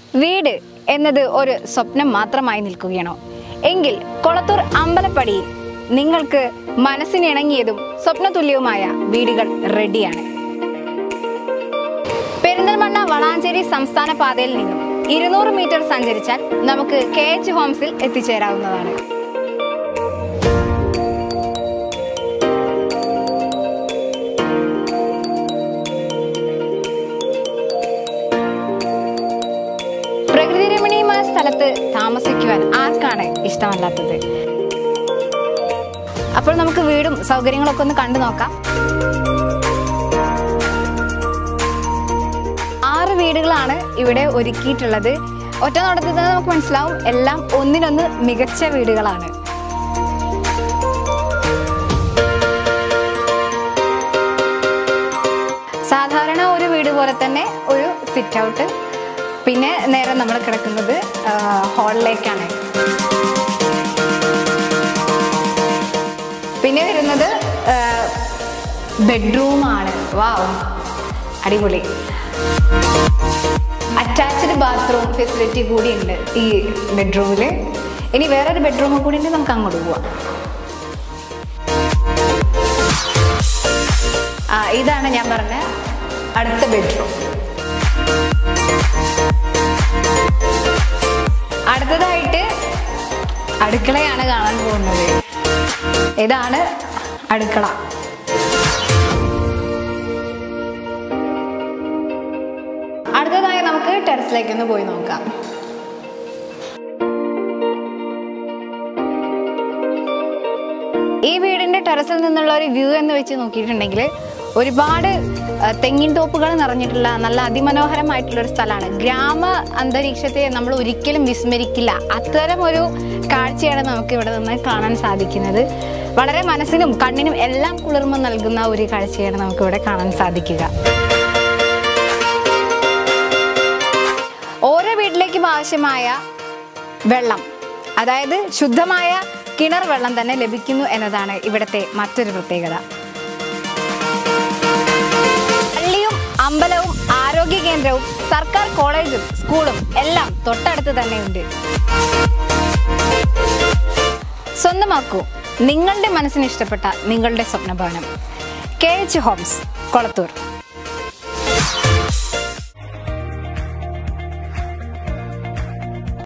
വീട് എന്നത് ഒരു സ്വപ്നം മാത്രമായി നിൽക്കുകയാണോ എങ്കിൽ കൊളത്തൂർ അമ്പലപ്പടിയിൽ നിങ്ങൾക്ക് മനസ്സിനിണങ്ങിയതും സ്വപ്നതുല്യവുമായ വീടുകൾ റെഡിയാണ് പെരിന്തൽമണ്ണ വളാഞ്ചേരി സംസ്ഥാന പാതയിൽ നിന്നും ഇരുന്നൂറ് മീറ്റർ സഞ്ചരിച്ചാൽ നമുക്ക് കെ എച്ച് ഹോംസിൽ എത്തിച്ചേരാവുന്നതാണ് പ്രകൃതി രമണീയമായ സ്ഥലത്ത് താമസിക്കുവാൻ ആർക്കാണ് ഇഷ്ടമല്ലാത്തത് അപ്പോൾ നമുക്ക് വീടും സൗകര്യങ്ങളൊക്കെ ഒന്ന് കണ്ടു നോക്കാം ആറ് വീടുകളാണ് ഇവിടെ ഒരുക്കിയിട്ടുള്ളത് ഒറ്റ നോട്ടത്തിൽ തന്നെ നമുക്ക് മനസ്സിലാവും എല്ലാം ഒന്നിനൊന്ന് മികച്ച വീടുകളാണ് സാധാരണ ഒരു വീട് പോലെ തന്നെ ഒരു സിറ്റ് ഔട്ട് പിന്നെ നേരെ നമ്മൾ കിടക്കുന്നത് ഹാളിലേക്കാണ് പിന്നെ വരുന്നത് ബെഡ്റൂമാണ് വാവ് അടിപൊളി അറ്റാച്ച്ഡ് ബാത്റൂം ഫെസിലിറ്റി കൂടി ഉണ്ട് ഈ ബെഡ്റൂമിൽ ഇനി വേറൊരു ബെഡ്റൂം കൂടി ഉണ്ട് നമുക്ക് അങ്ങോട്ട് പോവാം ആ ഇതാണ് ഞാൻ പറഞ്ഞ അടുത്ത ബെഡ്റൂം അടുത്തതായിട്ട് അടുക്കളയാണ് കാണാൻ പോകുന്നത് ഇതാണ് അടുക്കള അടുത്തതായി നമുക്ക് ടെറസിലേക്ക് ഒന്ന് പോയി നോക്കാം ഈ വീടിന്റെ ടെറസിൽ നിന്നുള്ള ഒരു വ്യൂ എന്ന് വെച്ച് നോക്കിയിട്ടുണ്ടെങ്കിൽ ഒരുപാട് ആ, തെങ്ങിൻ തോപ്പുകൾ നിറഞ്ഞിട്ടുള്ള നല്ല അതിമനോഹരമായിട്ടുള്ള ഒരു സ്ഥലമാണ് ഗ്രാമ അന്തരീക്ഷത്തെ നമ്മൾ ഒരിക്കലും വിസ്മരിക്കില്ല അത്തരം ഒരു കാഴ്ചയാണ് നമുക്ക് ഇവിടെ നിന്ന് കാണാൻ സാധിക്കുന്നത് വളരെ മനസ്സിനും കണ്ണിനും എല്ലാം കുളിർമ നൽകുന്ന ഒരു കാഴ്ചയാണ് നമുക്ക് ഇവിടെ കാണാൻ സാധിക്കുക ഓരോ വീട്ടിലേക്കും ആവശ്യമായ വെള്ളം അതായത് ശുദ്ധമായ കിണർ വെള്ളം തന്നെ ലഭിക്കുന്നു എന്നതാണ് ഇവിടുത്തെ മറ്റൊരു പ്രത്യേകത പള്ളിയും അമ്പലവും ആരോഗ്യ കേന്ദ്രവും സർക്കാർ കോളേജും സ്കൂളും എല്ലാം തൊട്ടടുത്ത് തന്നെയുണ്ട് സ്വന്തമാക്കൂ നിങ്ങളുടെ മനസ്സിന് ഇഷ്ടപ്പെട്ട നിങ്ങളുടെ സ്വപ്നഭവനം കെ എച്ച് ഹോംസ് കൊളത്തൂർ